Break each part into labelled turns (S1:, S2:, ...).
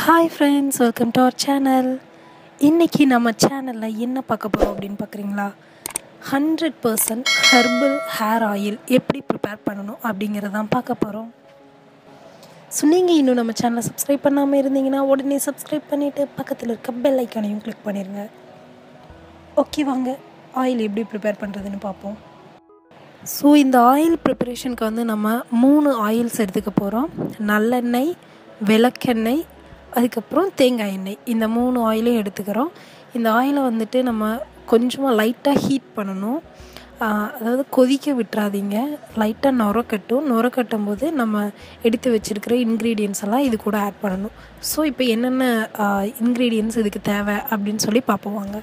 S1: hi friends welcome to our channel இன்றைக்கி நம்ம சேனலில் என்ன பார்க்க போகிறோம் அப்படின்னு பார்க்குறீங்களா hundred percent herbal hair oil எப்படி ப்ரிப்பேர் பண்ணணும் அப்படிங்கிறதான் பார்க்க போகிறோம் ஸோ நீங்கள் இன்னும் நம்ம சேனலை சப்ஸ்கிரைப் பண்ணாமல் இருந்தீங்கன்னா உடனே சப்ஸ்கிரைப் பண்ணிவிட்டு பக்கத்தில் இருக்க பெல் ஐக்கானையும் கிளிக் பண்ணிடுங்க ஓகே வாங்க ஆயில் எப்படி ப்ரிப்பேர் பண்ணுறதுன்னு பார்ப்போம் ஸோ இந்த ஆயில் ப்ரிப்பரேஷனுக்கு வந்து நம்ம மூணு ஆயில்ஸ் எடுத்துக்க போகிறோம் நல்லெண்ணெய் விளக்கெண்ணெய் அதுக்கப்புறம் தேங்காய் எண்ணெய் இந்த மூணு ஆயிலையும் எடுத்துக்கிறோம் இந்த ஆயிலை வந்துட்டு நம்ம கொஞ்சமாக லைட்டாக ஹீட் பண்ணணும் அதாவது கொதிக்க விட்டுறாதீங்க லைட்டாக நுரக்கட்டும் நுரக்கட்டும் போது நம்ம எடுத்து வச்சுருக்கிற இன்க்ரீடியன்ஸ் எல்லாம் இது கூட ஆட் பண்ணணும் ஸோ இப்போ என்னென்ன இன்க்ரீடியன்ஸ் இதுக்கு தேவை அப்படின்னு சொல்லி பார்ப்போம் வாங்க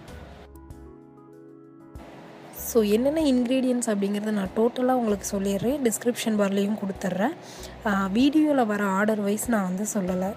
S1: ஸோ என்னென்ன இன்க்ரீடியன்ஸ் அப்படிங்கிறத நான் டோட்டலாக உங்களுக்கு சொல்லிடுறேன் டிஸ்கிரிப்ஷன் பார்லேயும் கொடுத்துட்றேன் வீடியோவில் வர ஆர்டர் வைஸ் நான் வந்து சொல்லலை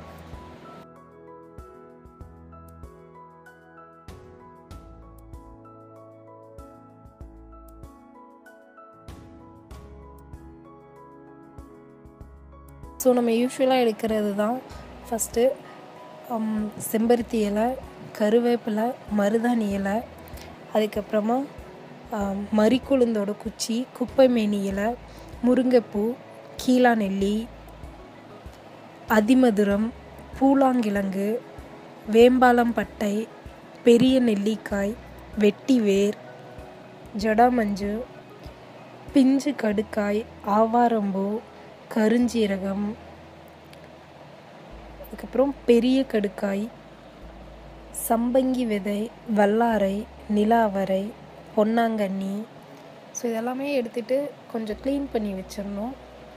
S1: ஸோ நம்ம யூஸ்வலாக எடுக்கிறது தான் ஃபஸ்ட்டு செம்பருத்தி இலை கருவேப்பிலை மருதாணி இலை அதுக்கப்புறமா மறிக்குழுந்தோட குச்சி குப்பைமேனி இலை முருங்கைப்பூ கீழா நெல்லி அதிமதுரம் பூலாங்கிழங்கு வேம்பாலம் பட்டை பெரிய நெல்லிக்காய் வெட்டி வேர் ஜடாமஞ்சு பிஞ்சு கடுக்காய் ஆவாரம்பூ கருஞ்சீரகம் அதுக்கப்புறம் பெரிய கடுக்காய் சம்பங்கி விதை வல்லாரை நிலாவரை பொன்னாங்கண்ணி ஸோ இதெல்லாமே எடுத்துகிட்டு கொஞ்சம் க்ளீன் பண்ணி வச்சிடணும்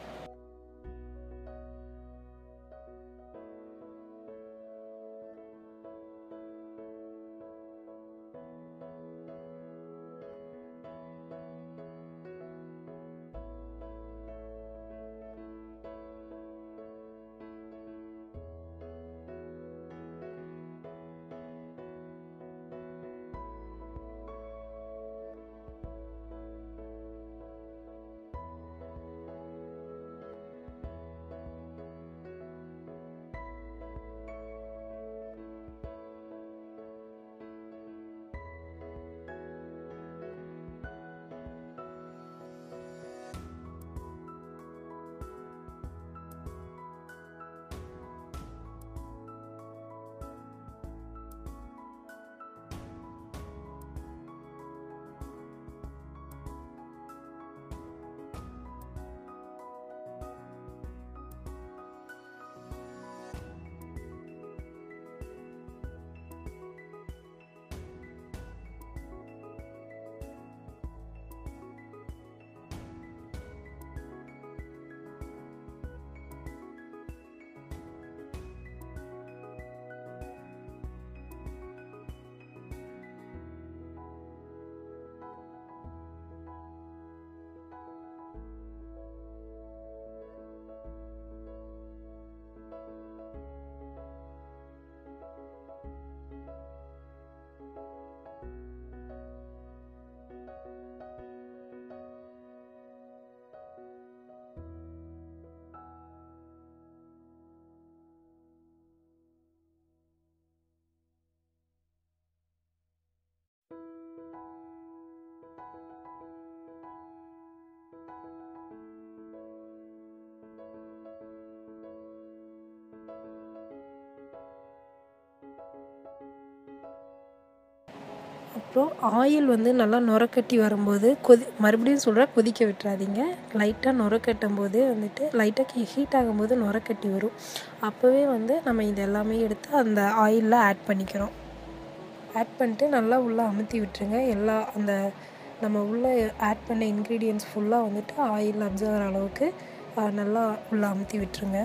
S1: அப்புறம் ஆயில் வந்து நல்லா நுரக்கட்டி வரும்போது கொதி மறுபடியும் சொல்கிறேன் கொதிக்க விட்டுறாதீங்க லைட்டாக நுரக்கட்டும் போதே வந்துட்டு லைட்டாக ஹீட் ஆகும்போது நுரக்கட்டி வரும் அப்போவே வந்து நம்ம இது எல்லாமே எடுத்து அந்த ஆயிலில் ஆட் பண்ணிக்கிறோம் ஆட் பண்ணிட்டு நல்லா உள்ளே அமுத்தி விட்டுருங்க எல்லா அந்த நம்ம உள்ளே ஆட் பண்ண இன்க்ரீடியன்ஸ் ஃபுல்லாக வந்துட்டு ஆயில் அப்சர்வ் அளவுக்கு நல்லா உள்ளே அமுத்தி விட்டுருங்க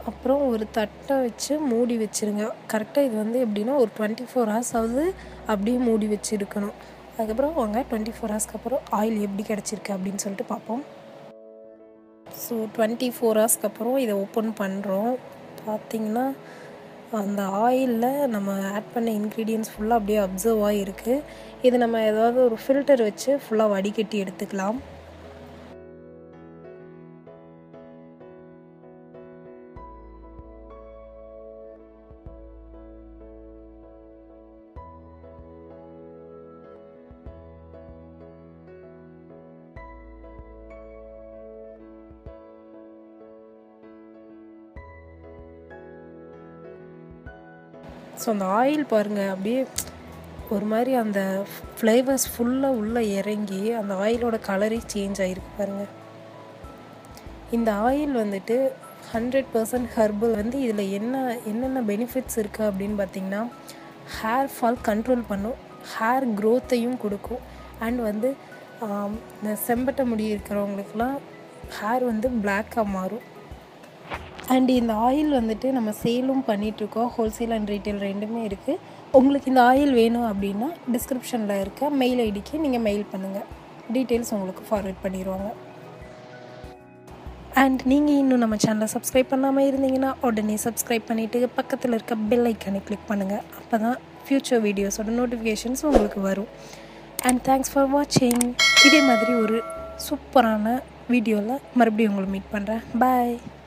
S1: அப்புறம் ஒரு தட்டை வச்சு மூடி வச்சுருங்க கரெக்டாக இது வந்து எப்படின்னா ஒரு டுவெண்ட்டி ஃபோர் ஹவர்ஸ் ஆகுது அப்படியே மூடி வச்சுருக்கணும் அதுக்கப்புறம் வாங்க டுவெண்ட்டி ஃபோர் ஹவர்ஸ்க்கு அப்புறம் ஆயில் எப்படி கிடச்சிருக்கு அப்படின்னு சொல்லிட்டு பார்ப்போம் ஸோ டுவெண்ட்டி ஃபோர் ஹவர்ஸ்க்கு அப்புறம் இதை ஓப்பன் பண்ணுறோம் பார்த்திங்கன்னா அந்த ஆயிலில் நம்ம ஆட் பண்ண இன்க்ரீடியன்ஸ் ஃபுல்லாக அப்படியே அப்சர்வ் ஆகிருக்கு இது நம்ம ஏதாவது ஒரு ஃபில்டர் வச்சு ஃபுல்லாக வடிகட்டி எடுத்துக்கலாம் ஸோ அந்த ஆயில் பாருங்கள் அப்படியே ஒரு மாதிரி அந்த ஃப்ளேவர்ஸ் ஃபுல்லாக உள்ளே இறங்கி அந்த ஆயிலோட கலரே சேஞ்ச் ஆகிருக்கு பாருங்கள் இந்த ஆயில் வந்துட்டு ஹண்ட்ரட் பர்சன்ட் ஹர்பல் வந்து இதில் என்ன என்னென்ன பெனிஃபிட்ஸ் இருக்குது அப்படின்னு பார்த்தீங்கன்னா ஹேர் ஃபால் கண்ட்ரோல் பண்ணும் ஹேர் க்ரோத்தையும் கொடுக்கும் அண்ட் வந்து இந்த செம்பட்டை முடி இருக்கிறவங்களுக்குலாம் ஹேர் வந்து பிளாக்காக மாறும் அண்ட் இந்த ஆயில் வந்துட்டு நம்ம சேலும் பண்ணிகிட்ருக்கோம் ஹோல்சேல் அண்ட் ரீட்டைல் ரெண்டுமே இருக்குது உங்களுக்கு இந்த ஆயில் வேணும் அப்படின்னா டிஸ்கிரிப்ஷனில் இருக்க மெயில் ஐடிக்கு நீங்கள் மெயில் பண்ணுங்கள் டீட்டெயில்ஸ் உங்களுக்கு ஃபார்வேர்ட் பண்ணிடுவாங்க அண்ட் நீங்கள் இன்னும் நம்ம சேனலை சப்ஸ்கிரைப் பண்ணாமல் இருந்தீங்கன்னா உடனே சப்ஸ்கிரைப் பண்ணிவிட்டு பக்கத்தில் இருக்க பெல் ஐக்கானை கிளிக் பண்ணுங்கள் அப்போ தான் ஃப்யூச்சர் வீடியோஸோட நோட்டிஃபிகேஷன்ஸ் உங்களுக்கு வரும் அண்ட் தேங்க்ஸ் ஃபார் வாட்சிங் இதே மாதிரி ஒரு சூப்பரான வீடியோவில் மறுபடியும் உங்களை மீட் பண்ணுறேன் பாய்